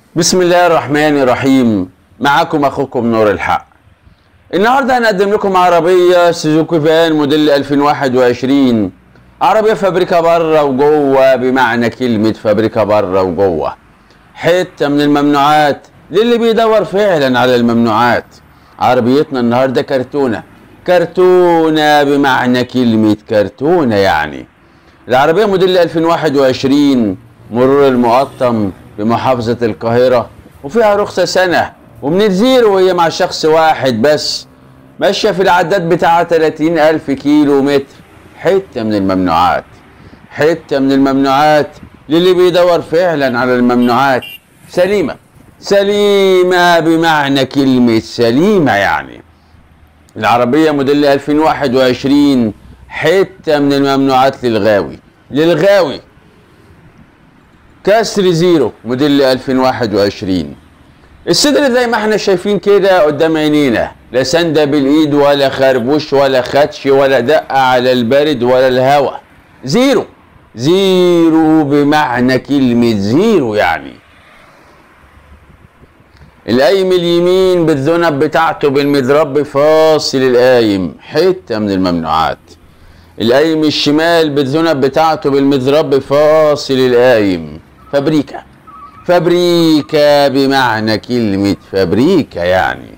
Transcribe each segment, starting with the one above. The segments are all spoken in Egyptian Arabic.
بسم الله الرحمن الرحيم معكم اخوكم نور الحق النهارده هنقدم لكم عربيه سوزوكي فان موديل 2021 عربيه فابريكا بره وجوه بمعنى كلمه فابريكا بره وجوه حته من الممنوعات للي بيدور فعلا على الممنوعات عربيتنا النهارده كرتونه كرتونه بمعنى كلمه كرتونه يعني العربيه موديل 2021 مرور المقطم بمحافظة القاهرة وفيها رخصة سنة ومن الزيرو وهي مع شخص واحد بس ماشية في العداد بتاعها 30 ألف كيلو متر حتة من الممنوعات حتة من الممنوعات للي بيدور فعلا على الممنوعات سليمة سليمة بمعنى كلمة سليمة يعني العربية موديل 2021 حتة من الممنوعات للغاوي للغاوي كسر زيرو موديل 2021 الصدر زي ما احنا شايفين كده قدام عينينا لا سندة بالايد ولا خربوش ولا خدش ولا دقة على البارد ولا الهوا زيرو زيرو بمعنى كلمة زيرو يعني القايم اليمين بالذنب بتاعته بالمضرب فاصل القايم حتة من الممنوعات القايم الشمال بالذنب بتاعته بالمضرب فاصل القايم فابريكا فابريكا بمعنى كلمة فابريكا يعني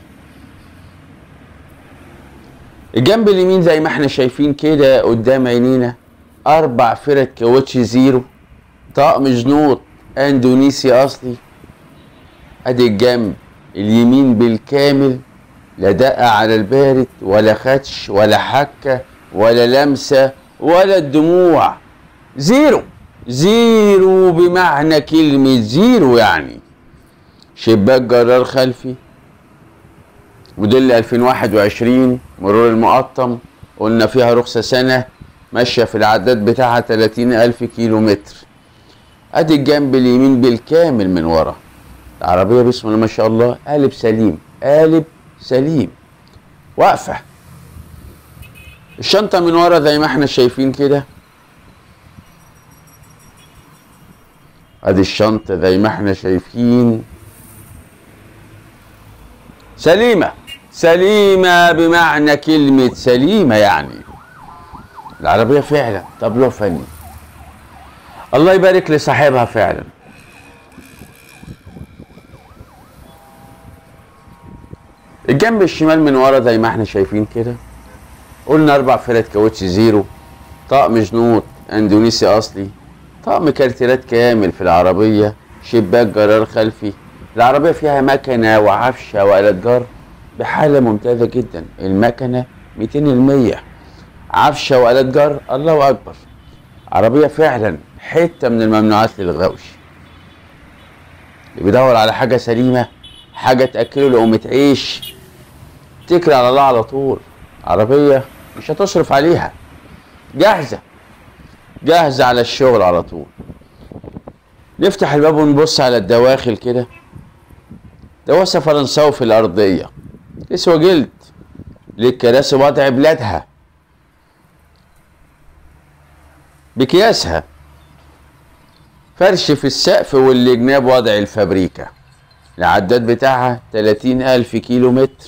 الجنب اليمين زي ما احنا شايفين كده قدام عينينا أربع فرد كاوتش زيرو طقم جنوط اندونيسي أصلي أدي الجنب اليمين بالكامل لا دقة على البارد ولا خدش ولا حكة ولا لمسة ولا الدموع زيرو زيرو بمعنى كلمة زيرو يعني شباك جرار خلفي موديل 2021 مرور المقطم قلنا فيها رخصة سنة ماشية في العداد بتاعها 30 ألف كيلو متر أدي الجنب اليمين بالكامل من ورا العربية بسم الله ما شاء الله قالب سليم قالب سليم واقفة الشنطة من ورا زي ما احنا شايفين كده ادي الشنطة زي ما احنا شايفين سليمة سليمة بمعنى كلمة سليمة يعني العربية فعلا طابلوه فني الله يبارك لصاحبها فعلا الجنب الشمال من ورا زي ما احنا شايفين كده قلنا اربع فرد كاوتش زيرو طقم جنوط اندونيسي اصلي طقم كارتيرات كامل في العربية شباك جرار خلفي العربية فيها مكنة وعفشة وآلات جر بحالة ممتازة جدا المكنة 200 المية عفشة وآلات جر الله أكبر عربية فعلا حتة من الممنوعات للغوش اللي بيدور على حاجة سليمة حاجة تأكله لقمة عيش تكل على الله على طول عربية مش هتصرف عليها جاهزة جاهزة على الشغل على طول نفتح الباب ونبص على الدواخل كده دواسة فرنساوي في الأرضية كسوة جلد للكراسي وضع بلادها بكياسها فرش في السقف والجناب وضع الفابريكا العداد بتاعها 30 ألف كيلو متر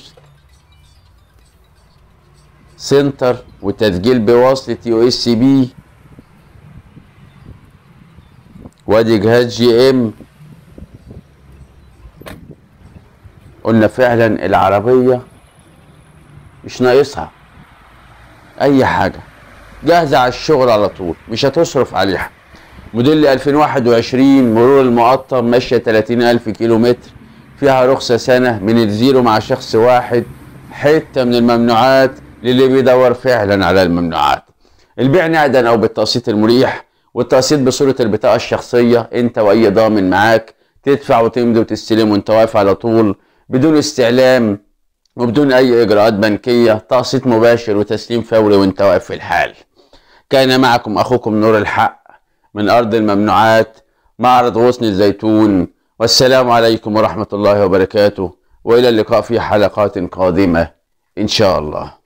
سنتر وتسجيل بوصلة يو اس بي وادي جهاز جي ام قلنا فعلا العربية مش ناقصها اي حاجة جاهزة على الشغل على طول مش هتصرف عليها موديل 2021 مرور المقطم ماشية 30 ألف كيلو متر فيها رخصة سنة من الزيرو مع شخص واحد حتة من الممنوعات للي بيدور فعلا على الممنوعات البيع نقدا أو بالتقسيط المريح والتقسيط بصورة البطاقة الشخصية انت واي ضامن معاك تدفع وتمضي وتستلم وانت واقف على طول بدون استعلام وبدون اي اجراءات بنكية تقسيط مباشر وتسليم فوري وانت واقف في الحال كان معكم اخوكم نور الحق من ارض الممنوعات معرض غصن الزيتون والسلام عليكم ورحمة الله وبركاته والى اللقاء في حلقات قادمة ان شاء الله